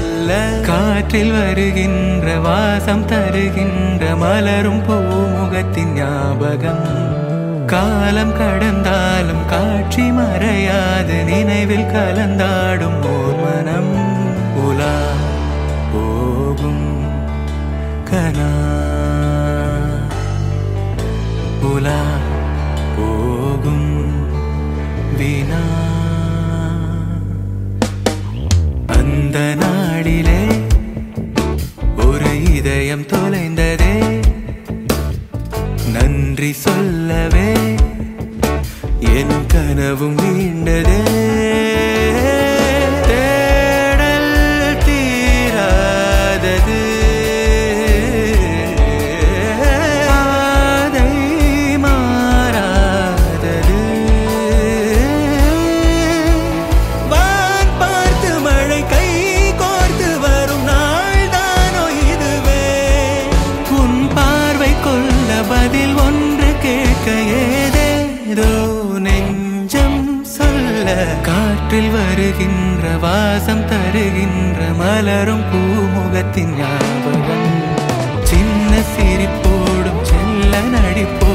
சொல்ல காற்றில் வருகின்ற வாசம் தருகின்ற மலரும் பூமுகத்தின் ஞாபகம் காலம் கடந்தாலும் காட்சி மறையாது நினைவில் கலந்தாடும் ஓர் மனம் உலா போகும் கனா உலா போகும் வினா அந்த நாளிலே ஒரு இதயம் தொலைந்ததே நன்றி சொல்லவே என் கனவும் மீண்டதே தேடல் தீராதது பாதை மாறாதது வான் பார்த்து மழை கை கோர்த்து வரும் நாள் தானோ இதுவே உன் பார்வை கொள்ள பதில் ஒன்று கேட்க ஏதேதோ நெஞ்சம் சொல்ல காற்றில் வருகின்ற வாசம் தருகின்ற மலரும் பூமுகத்தின் ஞாபகம் சின்ன சிரிப்போடும் செல்ல நடிப்போ